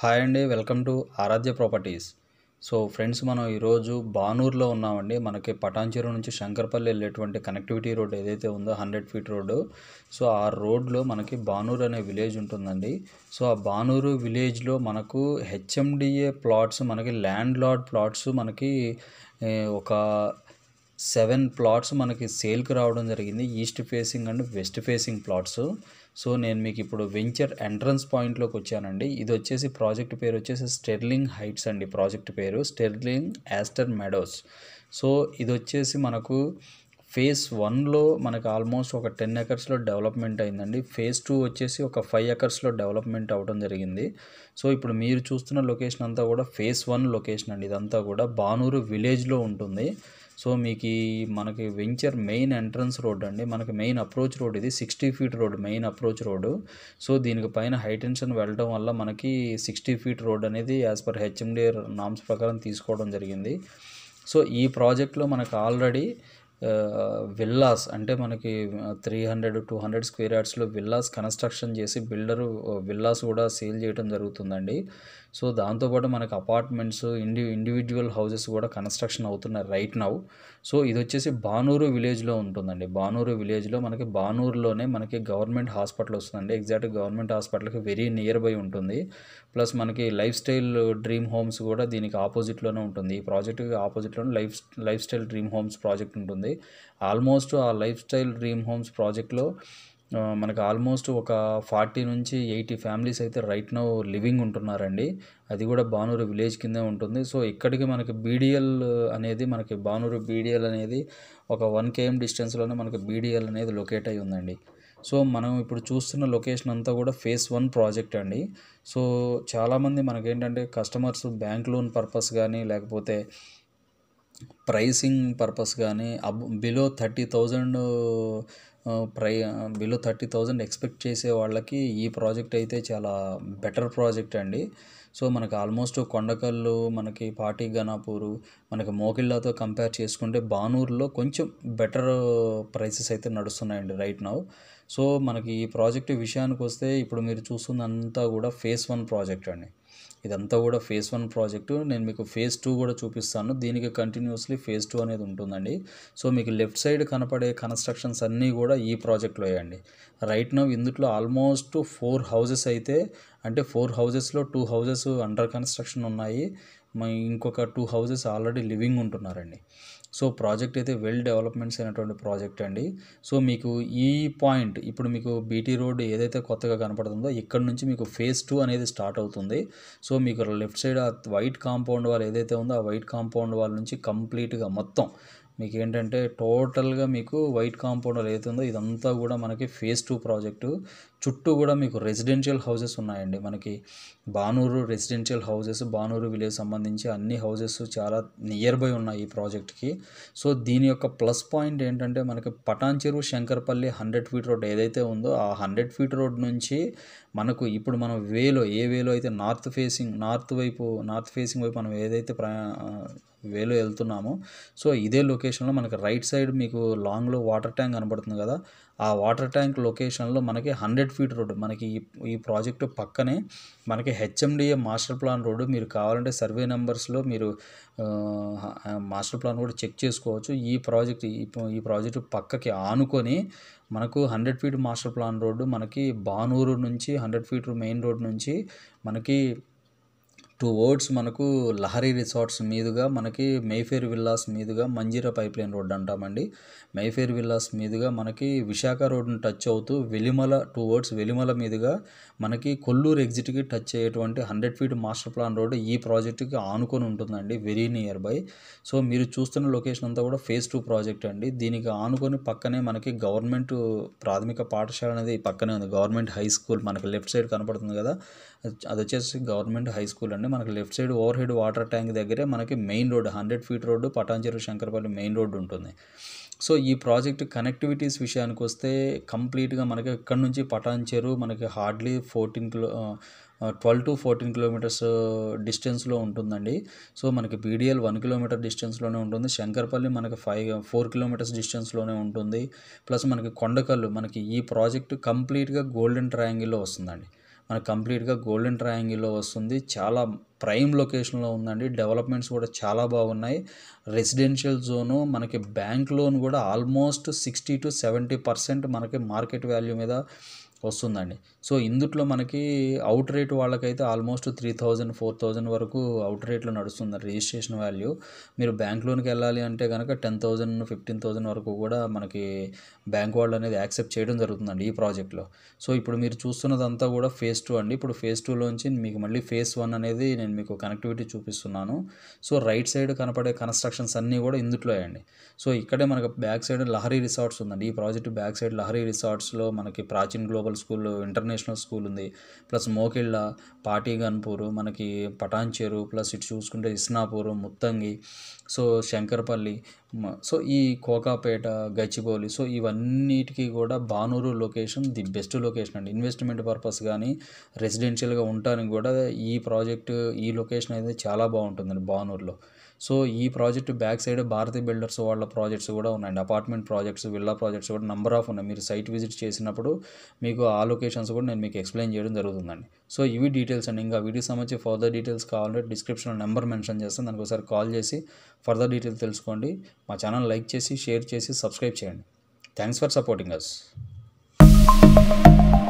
hi అండి welcome to Aradhya properties so friends మనం ఈరోజు బానూరులో ఉన్నామండి మనకి పటాన్చెరు నుంచి శంకర్పల్లి వెళ్ళేటువంటి కనెక్టివిటీ రోడ్ ఏదైతే ఉందో హండ్రెడ్ ఫీట్ రోడ్డు సో ఆ రోడ్లో మనకి బానూరు అనే విలేజ్ ఉంటుందండి సో ఆ బానూరు విలేజ్లో మనకు హెచ్ఎండిఏ ప్లాట్స్ మనకి ల్యాండ్ లార్డ్ ప్లాట్స్ మనకి ఏ, ఒక సెవెన్ ప్లాట్స్ మనకి సేల్కి రావడం జరిగింది east facing and west facing plots so నేను మీకు ఇప్పుడు వెంచర్ ఎంట్రన్స్ పాయింట్లోకి వచ్చానండి ఇది వచ్చేసి ప్రాజెక్ట్ పేరు వచ్చేసి స్టెర్లింగ్ హైట్స్ అండి ప్రాజెక్ట్ పేరు స్టెర్లింగ్ యాస్టర్ మెడోస్ సో ఇది వచ్చేసి మనకు ఫేజ్ వన్లో మనకు ఆల్మోస్ట్ ఒక టెన్ ఎకర్స్లో డెవలప్మెంట్ అయిందండి ఫేజ్ టూ వచ్చేసి ఒక ఫైవ్ ఎకర్స్లో డెవలప్మెంట్ అవ్వడం జరిగింది సో ఇప్పుడు మీరు చూస్తున్న లొకేషన్ అంతా కూడా ఫేజ్ వన్ లొకేషన్ అండి ఇదంతా కూడా బానూరు విలేజ్లో ఉంటుంది సో మీకు ఈ మనకి వెంచర్ మెయిన్ ఎంట్రన్స్ రోడ్ అండి మనకి మెయిన్ అప్రోచ్ రోడ్ ఇది sixty feet road main approach road so దీనికి పైన హై టెన్షన్ వెళ్ళడం వల్ల మనకి సిక్స్టీ ఫీట్ రోడ్ అనేది యాజ్ పర్ హెచ్ఎండి నామ్స్ ప్రకారం తీసుకోవడం జరిగింది సో ఈ ప్రాజెక్ట్లో మనకు ఆల్రెడీ విల్లాస్ అంటే మనకి three hundred two hundred square యార్డ్స్లో విల్లాస్ కన్స్ట్రక్షన్ చేసి బిల్డరు విల్లాస్ కూడా సేల్ చేయడం జరుగుతుందండి సో దాంతోపాటు మనకి అపార్ట్మెంట్స్ ఇండి ఇండివిజువల్ హౌసెస్ కూడా కన్స్ట్రక్షన్ అవుతున్నాయి రైట్ నౌ సో ఇది వచ్చేసి బానూరు విలేజ్లో ఉంటుందండి బానూరు విలేజ్లో మనకి బానూరులోనే మనకి గవర్నమెంట్ హాస్పిటల్ వస్తుందండి ఎగ్జాక్ట్ గవర్నమెంట్ హాస్పిటల్కి వెరీ నియర్ బై ఉంటుంది ప్లస్ మనకి లైఫ్ స్టైల్ డ్రీమ్ హోమ్స్ కూడా దీనికి ఆపోజిట్లోనే ఉంటుంది ఈ ప్రాజెక్ట్కి ఆపోజిట్లోనే life lifestyle dream homes project ఉంటుంది ఆల్మోస్ట్ ఆ లైఫ్ స్టైల్ డ్రీమ్ హోమ్స్ ప్రాజెక్ట్లో ఆ, మనకు ఆల్మోస్ట్ ఒక ఫార్టీ నుంచి ఎయిటీ ఫ్యామిలీస్ అయితే రైట్ నౌ లివింగ్ ఉంటున్నారండి అది కూడా బానూరు విలేజ్ కిందే ఉంటుంది సో ఇక్కడికి మనకి బీడిఎల్ అనేది మనకి బానూరు బీడిఎల్ అనేది ఒక వన్ కేఎం డిస్టెన్స్లోనే మనకి బీడిఎల్ అనేది లొకేట్ అయి ఉందండి సో మనం ఇప్పుడు చూస్తున్న లొకేషన్ అంతా కూడా ఫేస్ వన్ ప్రాజెక్ట్ అండి సో చాలామంది మనకేంటంటే కస్టమర్స్ బ్యాంక్ లోన్ పర్పస్ కానీ లేకపోతే ప్రైసింగ్ పర్పస్ కానీ అబ్ బిలో థర్టీ థౌజండ్ ప్రై బిలో థర్టీ థౌజండ్ ఎక్స్పెక్ట్ చేసే వాళ్ళకి ఈ ప్రాజెక్ట్ అయితే చాలా బెటర్ ప్రాజెక్ట్ అండి సో మనకి ఆల్మోస్ట్ కొండకల్లు మనకి పాటి గనాపూరు మనకి మోకిళ్ళతో కంపేర్ చేసుకుంటే బానూరులో కొంచెం బెటర్ ప్రైసెస్ అయితే నడుస్తున్నాయండి రైట్ నౌ సో మనకి ఈ ప్రాజెక్ట్ విషయానికి వస్తే ఇప్పుడు మీరు చూస్తుందంతా కూడా ఫేస్ వన్ ప్రాజెక్ట్ అండి ఇదంతా కూడా ఫేజ్ వన్ ప్రాజెక్టు నేను మీకు ఫేజ్ టూ కూడా చూపిస్తాను దీనికి కంటిన్యూస్లీ ఫేజ్ టూ అనేది ఉంటుందండి సో మీకు లెఫ్ట్ సైడ్ కనపడే కన్స్ట్రక్షన్స్ అన్నీ కూడా ఈ ప్రాజెక్ట్లో వేయండి రైట్ నౌ ఇందులో ఆల్మోస్ట్ ఫోర్ హౌసెస్ అయితే అంటే ఫోర్ హౌసెస్లో టూ హౌసెస్ అండర్ కన్స్ట్రక్షన్ ఉన్నాయి మా ఇంకొక టూ హౌసెస్ ఆల్రెడీ లివింగ్ ఉంటున్నారండి సో ప్రాజెక్ట్ అయితే వెల్ డెవలప్మెంట్స్ అయినటువంటి ప్రాజెక్ట్ అండి సో మీకు ఈ పాయింట్ ఇప్పుడు మీకు బీటీ రోడ్ ఏదైతే కొత్తగా కనపడుతుందో ఇక్కడ నుంచి మీకు ఫేజ్ టూ అనేది స్టార్ట్ అవుతుంది సో మీకు లెఫ్ట్ సైడ్ ఆ వైట్ కాంపౌండ్ వాల్ ఏదైతే ఉందో ఆ వైట్ కాంపౌండ్ వాల్ నుంచి కంప్లీట్గా మొత్తం మీకు ఏంటంటే టోటల్గా మీకు వైట్ కాంపౌండ్ వాల్ ఏదైతే ఉందో ఇదంతా కూడా మనకి ఫేజ్ టూ ప్రాజెక్టు చుట్టూ కూడా మీకు రెసిడెన్షియల్ హౌసెస్ ఉన్నాయండి మనకి Banuru residential houses Banuru village సంబంధించి అన్ని హౌసెస్ చాలా నియర్ బై ఉన్నాయి ఈ ప్రాజెక్ట్కి సో దీని యొక్క ప్లస్ పాయింట్ ఏంటంటే మనకి Patancheru Shankarpalli hundred feet road ఏదైతే ఉందో ఆ హండ్రెడ్ ఫీట్ రోడ్ నుంచి మనకు ఇప్పుడు మనం వేలో ఏ వేలో అయితే నార్త్ ఫేసింగ్ నార్త్ వైపు నార్త్ ఫేసింగ్ వైపు మనం ఏదైతే ప్రయా వేలో వెళ్తున్నామో సో ఇదే లొకేషన్లో మనకి రైట్ సైడ్ మీకు లాంగ్లో వాటర్ ట్యాంక్ కనబడుతుంది కదా ఆ వాటర్ ట్యాంక్ లొకేషన్లో మనకి హండ్రెడ్ ఫీట్ రోడ్డు మనకి ఈ ఈ ప్రాజెక్టు పక్కనే మనకి హెచ్ఎండిఏ మాస్టర్ ప్లాన్ రోడ్డు మీరు కావాలంటే సర్వే నెంబర్స్లో మీరు ఆ, మాస్టర్ ప్లాన్ కూడా చెక్ చేసుకోవచ్చు ఈ ప్రాజెక్ట్ ఈ ఈ ప్రాజెక్టు పక్కకి ఆనుకొని మనకు hundred feet master plan road మనకి బానూరు నుంచి హండ్రెడ్ ఫీట్ మెయిన్ రోడ్ నుంచి మనకి టూ వర్డ్స్ మనకు లహరి రిసార్ట్స్ మీదుగా మనకి మైఫేర్ విల్లాస్ మీదుగా మంజీరా పైప్ లైన్ రోడ్ అంటామండి మైఫేర్ విల్లాస్ మీదుగా మనకి విశాఖ రోడ్ని టచ్ అవుతూ వెలిమల టూ వర్డ్స్ వెలిమల మీదుగా మనకి కొల్లూరు ఎగ్జిట్కి టచ్ అయ్యేటువంటి hundred feet master plan road ఈ ప్రాజెక్టుకి ఆనుకొని ఉంటుందండి వెరీ నియర్ బై సో మీరు చూస్తున్న లొకేషన్ అంతా కూడా ఫేజ్ టూ ప్రాజెక్ట్ అండి దీనికి ఆనుకొని పక్కనే మనకి గవర్నమెంట్ ప్రాథమిక పాఠశాల అనేది పక్కనే ఉంది గవర్నమెంట్ హై స్కూల్ మనకి లెఫ్ట్ సైడ్ కనపడుతుంది కదా అది వచ్చేసి గవర్నమెంట్ హై స్కూల్ అండి మనకి left side overhead water tank దగ్గరే మనకి main road hundred feet road Patancheru Shankarpalli main road ఉంటుంది సో ఈ ప్రాజెక్ట్ కనెక్టివిటీస్ విషయానికి వస్తే కంప్లీట్గా మనకి ఇక్కడ నుంచి పటాన్చెరు మనకి hardly fourteen kilo twelve to fourteen kilometers డిస్టెన్స్లో ఉంటుందండి సో మనకి బీడిఎల్ వన్ కిలోమీటర్ డిస్టెన్స్లోనే ఉంటుంది శంకర్పల్లి మనకి ఫైవ్ ఫోర్ కిలోమీటర్స్ డిస్టెన్స్లోనే ఉంటుంది ప్లస్ మనకి కొండకల్లు మనకి ఈ ప్రాజెక్ట్ కంప్లీట్గా గోల్డెన్ ట్రయాంగిల్లో వస్తుందండి మనకు కంప్లీట్గా గోల్డెన్ ట్రయాంగిల్లో వస్తుంది చాలా ప్రైమ్ లొకేషన్లో ఉందండి డెవలప్మెంట్స్ కూడా చాలా బాగున్నాయి రెసిడెన్షియల్ జోను మనకి బ్యాంక్ లోన్ కూడా almost sixty to seventy percent మనకి మార్కెట్ వాల్యూ మీద వస్తుందండి సో ఇందుట్లో మనకి అవుట్ రేట్ వాళ్ళకైతే almost three thousand four thousand వరకు అవుట్ రేట్లో నడుస్తుంది రిజిస్ట్రేషన్ వాల్యూ మీరు బ్యాంక్ లోన్కి వెళ్ళాలి అంటే కనుక టెన్ థౌజండ్ ఫిఫ్టీన్ థౌజండ్ వరకు కూడా మనకి బ్యాంక్ వాళ్ళు అనేది యాక్సెప్ట్ చేయడం జరుగుతుందండి ఈ ప్రాజెక్ట్లో సో ఇప్పుడు మీరు చూస్తున్నదంతా కూడా ఫేజ్ టూ అండి ఇప్పుడు ఫేజ్ టూలోంచి మీకు మళ్ళీ ఫేజ్ వన్ అనేది నేను మీకు కనెక్టివిటీ చూపిస్తున్నాను సో రైట్ సైడ్ కనపడే కన్స్ట్రక్షన్స్ అన్నీ కూడా ఇందుట్లో అండి సో ఇక్కడే మనకు బ్యాక్ సైడ్ లహరి రిసార్ట్స్ ఉందండి ఈ ప్రాజెక్ట్ బ్యాక్ సైడ్ లహరి రిసార్ట్స్లో మనకి Prachin global school international school ఉంది ప్లస్ మోకిళ్ళ పాటిగన్పూర్ మనకి పటాన్చేరు ప్లస్ ఇటు చూసుకుంటే ఇస్నాపూర్ ముత్తంగి సో శంకర్పల్లి మ- సో ఈ కోకాపేట గచ్చిబౌలి సో ఇవన్నిటికీ కూడా Banuru location the best location అండి ఇన్వెస్ట్మెంట్ పర్పస్ కానీ రెసిడెన్షియల్గా ఉండటానికి కూడా ఈ ప్రాజెక్ట్ ఈ లొకేషన్ అనేది చాలా బాగుంటుందండి బానూరులో సో ఈ project back side Bharati builders వాళ్ళ ప్రాజెక్ట్స్ కూడా ఉన్నాయండి అపార్ట్మెంట్ ప్రాజెక్ట్స్ విల్లా ప్రాజెక్ట్స్ కూడా నెంబర్ ఆఫ్ ఉన్నాయి మీరు సైట్ విజిట్ చేసినప్పుడు మీకు ఆ లొకేషన్స్ కూడా నేను మీకు ఎక్స్ప్లెయిన్ చేయడం జరుగుతుందండి సో ఇవి డీటెయిల్స్ అండి ఇంకా వీడియో సంబంధించి ఫర్దర్ డీటెయిల్స్ కావాలంటే డిస్క్రిప్షన్లో నెంబర్ మెన్షన్ చేస్తాను దానికి ఒకసారి కాల్ చేసి ఫర్దర్ డీటెయిల్స్ తెలుసుకోండి మా ఛానల్ లైక్ చేసి షేర్ చేసి సబ్స్క్రైబ్ చేయండి థ్యాంక్స్ ఫర్ సపోర్టింగ్ అస్